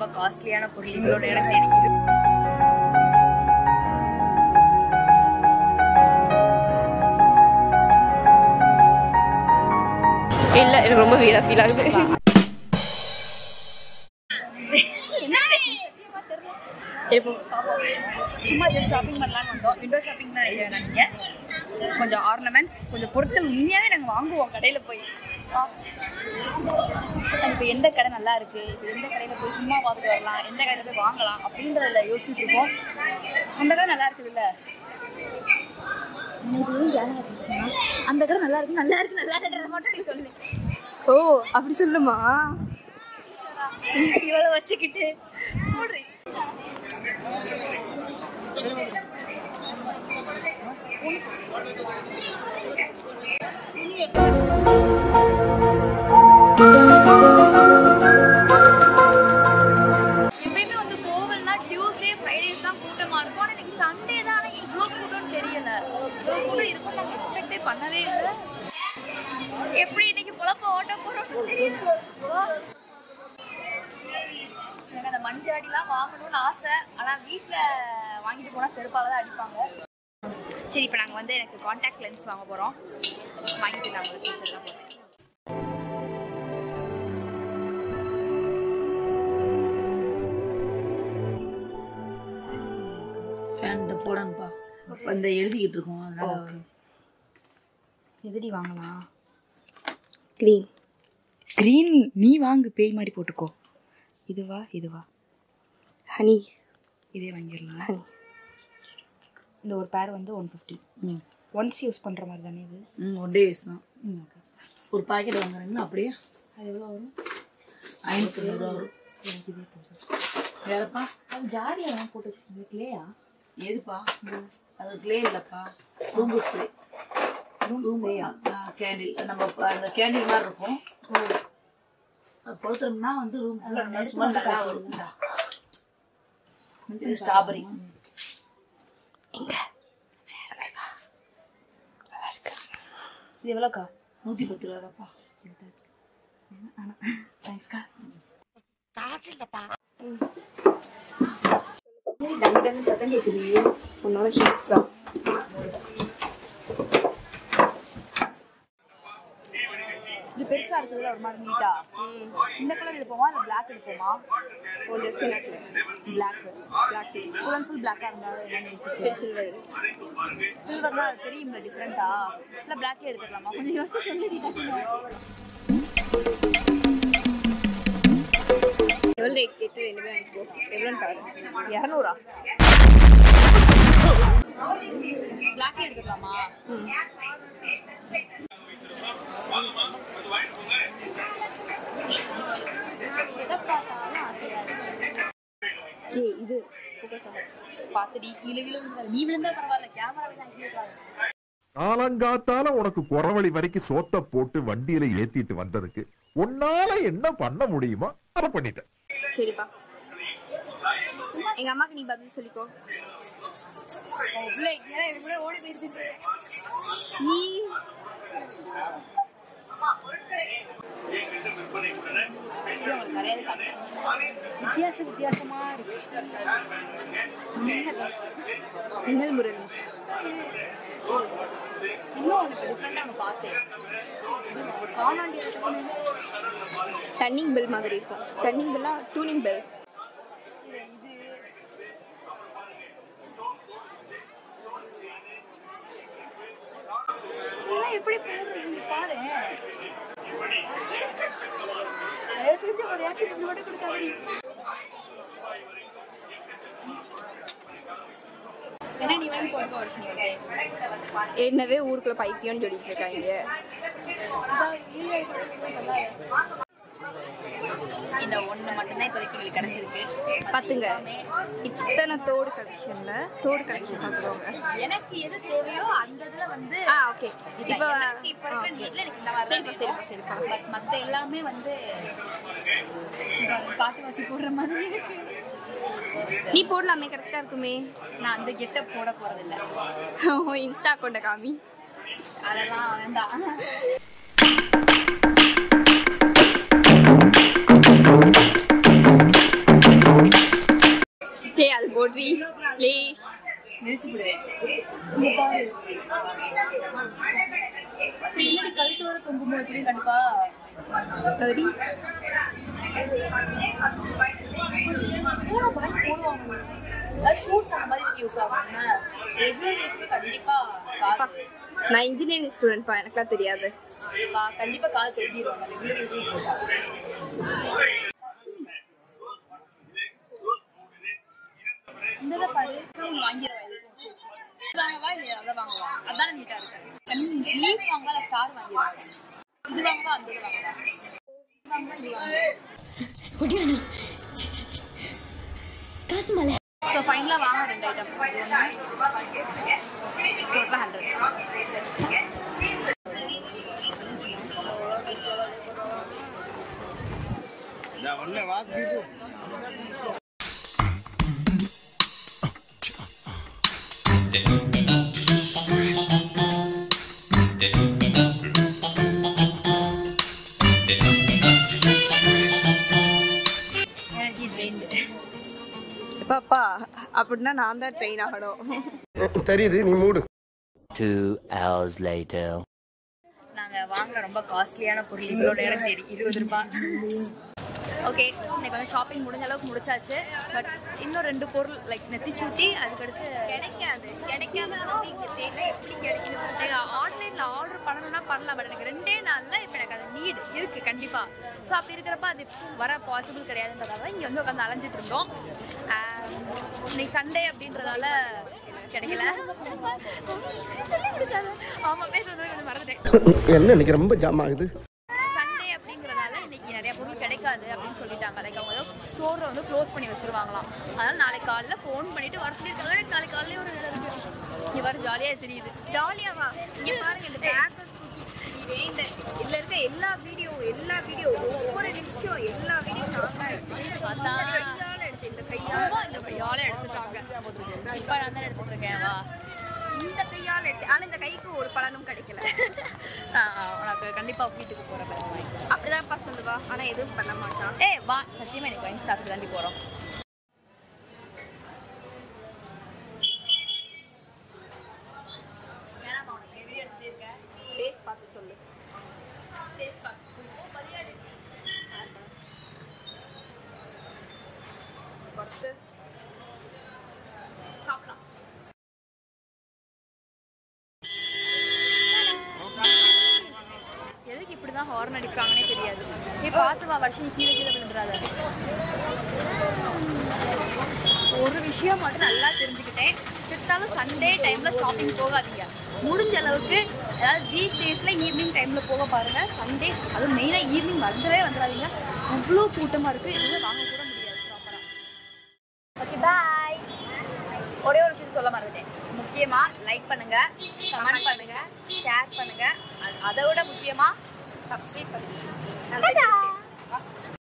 ரொம்ப காஸ்ட்லியான பொருள் இவ்வளோ நேரம் தேடிக்கிட்டு இல்ல எனக்கு ரொம்ப வீடா ஃபீல் ஆகுது இப்போ சும்மா ஜஸ்ட் ஷாப்பிங் பண்ணலாம்னு வந்தோம் விண்டோ ஷாப்பிங் தான் நினைக்கிறேன் நீங்கள் கொஞ்சம் ஆர்னமெண்ட்ஸ் கொஞ்சம் பொருட்கள் உண்மையாகவே நாங்கள் வாங்குவோம் கடையில் போய் இப்போ எந்த கடை நல்லா இருக்கு இப்போ எந்த கடையில் போய் சும்மா பார்த்துட்டு வரலாம் எந்த கடையில் போய் வாங்கலாம் அப்படின்றத யோசிச்சுட்டு இருக்கோம் அந்த கடை நல்லா இருக்குது இல்லை அந்த கடை நல்லா இருக்கு நல்லா இருக்கு நல்லா இருக்குன்றத மட்டும் நீ சொல்லு ஓ அப்படி சொல்லுமா இவ்வளோ வச்சுக்கிட்டு மூடுறி. எப்பயுமே வந்து கோவில்னா டியூஸ்டே ஃப்ரைடேஸ் தான் கூட்டமா இருக்கும் ஆனா இன்னைக்கு சண்டே தான் ஆனா இவ்வளோ கூட்டம்னு தெரியல இவ்வளோ கூட்டம் இருக்கும் நாங்கள் எக்ஸ்பெக்டே பண்ணவே இல்லை எப்படி இன்னைக்கு பொழப்ப ஓட்ட போறோம்னு தெரியல எனக்கு அந்த மஞ்சாடிலாம் வாங்கணும்னு ஆசை ஆனா வீட்ல வாங்கிட்டு போனா செருப்பால தான் அடிப்பாங்க சரி இப்போ நாங்கள் வந்து எனக்கு காண்டாக்ட் லென்ஸ் வாங்க போகிறோம் வாங்கிட்டு நாங்கள் டீச்சர் தான் போகிறோம் ஃபேன் இந்த போடணும்ப்பா இந்த எழுதிக்கிட்டு இருக்கோம் அதனால எதுடி வாங்கலாம் க்ரீன் க்ரீன் நீ வாங்கு பேய் மாதிரி போட்டுக்கோ இதுவா இதுவா ஹனி இதே வாங்கிடலாம் ஹனி இந்த ஒரு பேர் வந்து ஒன் ஃபிஃப்டி ம் ஒன்ஸ் யூஸ் பண்ணுற மாதிரி தானே இது ம் ஒன் டே யூஸ் தான் ம் ஓகே ஒரு பாக்கெட் வாங்குறீங்கன்னா அப்படியே அது எவ்வளோ வரும் ஐநூற்றி ரூபா வரும் எனக்கு இதே போதும் வேறப்பா அது ஜாரியாக தான் போட்டு வச்சுருக்கீங்க இல்லையா எதுப்பா அது கிளே இல்லைப்பா ரூம்பு ஸ்ப்ரே ரூம் கேண்டில் நம்ம ப- அந்த கேண்டில் மாதிரி இருக்கும் அது கொளுத்துறோம்னா வந்து ரூம் ஃபுல்லாக ஸ்மெல் நல்லா வரும் இந்தா. இது ஸ்ட்ராபெரி இது எவ்வளோக்கா நூற்றி பத்து ரூபா தான்ப்பா தேங்க்ஸ்க்கா சத்தம் கேட்குது உன்னோட ஷீட்ஸ் தான் இது பெருசா இருக்குதுல ஒரு மாதிரி நீட்டா இந்த கலர் எடுப்போமா இல்ல பிளாக் எடுப்போமா ஒரு சின்ன black black full and full பிளாக்கா இருந்தா என்னன்னு யோசிச்சு சில்வர் சில்வர்னா அது தெரியும்ல டிஃப்ரெண்டா இல்ல பிளாக்கே எடுத்துக்கலாமா கொஞ்சம் யோசிச்சு சொல்லி எவ்வளோ ரேட் கேட்டு ரெண்டுமே வாங்கிக்கோ எவ்வளோன்னு பாரு இரநூறா பிளாக்கே எடுத்துக்கலாமா எதை பார்த்தாலும் ஆசையா இருக்கு ஏய் இது பார்த்துடி கீழே கீழே விழுந்தாரு நீ விழுந்தா பரவாயில்ல கேமரா தான் கீழே விழுறாரு காலங்காத்தால உனக்கு குறவழி வரைக்கும் சோத்த போட்டு வண்டியில ஏத்திட்டு வந்ததுக்கு உன்னால என்ன பண்ண முடியுமோ அதை பண்ணிட்டேன் சரிப்பா எங்க அம்மாக்கு நீ பதில் சொல்லிக்கோ உள்ள இங்கே இவ்வளோ ஓடி போயிடுச்சு நீ உங்களுக்கு நிறைய இது காட்டுறேன். வித்தியாச வித்தியாசமா இருக்கு மின்னல் முரளி இன்னும் ஒன்று டிஃப்ரெண்டாக ஒன்று பார்த்தேன் காணாண்டி டன்னிங் பெல் மாதிரி இருக்கும் டன்னிங் பெல்லா டூனிங் பெல் இதெல்லாம் எப்படி போடுறீங்க பாரு தயவு செஞ்சு ஒரு ரியாக்ஷன் இப்படி மட்டும் கொடுக்காதீ என்ன நீ வந்து போட்டு வருஷம் நீ வந்து என்னவே ஊருக்குள்ள பைத்தியம்னு சொல்லிட்டு இருக்காங்க இந்த ஒண்ணு மட்டும்தான் இப்போதைக்கு எங்களுக்கு கிடைச்சிருக்கு பாத்துங்க இத்தனை தோடு கலெக்ஷன்ல தோடு கலெக்ஷன் பார்த்துக்கோங்க எனக்கு எது தேவையோ அந்த இதுல வந்து ஆ ஓகே இப்போ இப்போ எனக்கு இப்ப இருக்க நீட்ல எனக்கு இந்த மாதிரி சரிப்பா சரிப்பா சரிப்பா பட் மத்த எல்லாமே வந்து இந்த பாட்டு வாசி போடுற மாதிரி இருக்கு நீ போடலாமே கரெக்டா இருக்குமே நான் அந்த கெட்டப் போட போறதில்ல உன் இன்ஸ்டா கொண்ட காமி அதெல்லாம் வேண்டாம் பேபி ப்ளீஸ் மிதிச்சு விடுவேன் இங்க பாரு பின்னாடி கழுத்து வர தொங்குமோ எப்படியும் கண்டிப்பா சரி மூணு பாயிண்ட் போடுவாங்க அது ஷூட்ஸ் அந்த மாதிரி யூஸ் ஆகும் ரெகுலர் லைஃப்க்கு கண்டிப்பா காது நான் இன்ஜினியரிங் ஸ்டூடெண்ட்ப்பா எனக்குலாம் தெரியாது பா- கண்டிப்பா காது தொட்டிடுவாங்க ரெகுலர் யூஸ் போட்டா இந்த இதை பாரு வாங்கிடுவா இது வாங்கவா இல்லையா அதை வாங்கவா அதான் நீட்டா இருக்கு லீஃப் வாங்கவா இல்லை ஸ்டார் வாங்கிடுவா இது வாங்கவா அந்த இது வாங்கவா வாங்கவா இது வாங்கவா ஸோ ஃபைனலாக வாங்க ரெண்டு ஐட்டம் டோட்டலாக ஹண்ட்ரட் எனர்ஜி ட்ரெயின்டு பாப்பா அப்படின்னா நான் தான் ட்ரெயின் ஆகணும் தெரியுது நீ மூடு Two hours later. நாங்க வாங்குற ரொம்ப காஸ்ட்லியான பொருள் இவ்வளோ நேரம் தேடி இருபது ரூபாய் ஓகே இன்னைக்கு வந்து ஷாப்பிங் முடிஞ்ச அளவுக்கு முடிச்சாச்சு பட் இன்னும் ரெண்டு பொருள் லைக் நெத்திச்சூட்டி அதுக்கடுத்து கிடைக்காது கிடைக்காது இங்கே தேவை எப்படி கிடைக்கும் ஆன்லைனில் ஆர்டர் பண்ணணும்னா பண்ணலாம் பட் எனக்கு ரெண்டே நாளில் இப்போ எனக்கு அது நீட் இருக்குது கண்டிப்பாக ஸோ அப்படி இருக்கிறப்ப அது வர பாசிபிள் கிடையாதுன்றதால இங்கே வந்து உட்காந்து அலைஞ்சிட்டு இருந்தோம் ஆஹ் இன்னைக்கு சண்டே அப்படின்றதால கிடைக்கல ஆமா பேசுறது கொஞ்சம் மறந்துட்டேன் என்ன இன்னைக்கு ரொம்ப ஜாம் ஆகுது சண்டே அப்படிங்கறதால இன்னைக்கு நிறைய பொருள் கிடைக்காது அப்படின்னு சொல்லிட்டாங்க லைக் அவங்க ஏதோ ஸ்டோரை வந்து க்ளோஸ் பண்ணி வச்சிருவாங்களாம் அதனால நாளைக்கு காலைல ஃபோன் பண்ணிட்டு வர சொல்லியிருக்காங்க எனக்கு நாளைக்கு காலையில ஒரு வேலை இருக்கு இங்க வர ஜாலியா தெரியுது ஜாலியாவா இங்க பாருங்க இந்த பேக்கை தூக்கி இது இந்த இதுல இருக்க எல்லா வீடியோ எல்லா வீடியோ ஒவ்வொரு நிமிஷம் எல்லா வீடியோ நான் தான் எடுத்தேன் அதான். இந்த கையால எடுத்தேன் இந்த கையால ஆமா இந்த கையால எடுத்துட்டாங்க இப்ப நான் தான் எடுத்துட்டு இருக்கேன் வா இந்த கையால எடுத்தேன் ஆனா இந்த கைக்கு ஒரு பலனும் கிடைக்கல நான் உனக்கு கண்டிப்பா வீட்டுக்கு போற பாரு அப்படிதான்ப்பா சொல்லுவா ஆனா எதுவும் பண்ண மாட்டான் ஏய் வா சத்தியமா எனக்கு வாங்கி சாப்பிட்டு தாண்டி போறோம் வேணாமா உனக்கு எப்படி எடுத்துட்டு இருக்க டேஸ்ட் பார்த்து சொல்லு பத்து சாப்பிடலாம் எதுக்கு இப்படிதான் ஹார்ன் அடிக்கிறாங்கன்னே தெரியாது நீ பார்த்து வா வருஷம் நீ கீழே கீழே விழுந்துடாத ஒரு விஷயம் மட்டும் நல்லா தெரிஞ்சுக்கிட்டேன் சித்தாலும் சண்டே டைம்ல ஷாப்பிங் போகாதீங்க முடிஞ்ச அளவுக்கு அதாவது வீக் டேஸ்ல ஈவினிங் டைம்ல போக பாருங்க சண்டே அதுவும் மெயினாக ஈவினிங் வந்துடவே வந்துடாதீங்க அவ்வளோ கூட்டமா இருக்கு எதுவும் வாங்க கூட முடியாது ப்ராப்பரா ஓகே பாய் ஒரே ஒரு விஷயம் சொல்ல மறந்துட்டேன் முக்கியமா லைக் பண்ணுங்க கமெண்ட் பண்ணுங்க ஷேர் பண்ணுங்க அது- அதை விட முக்கியமா சப்ஸ்கிரைப் பண்ணுங்க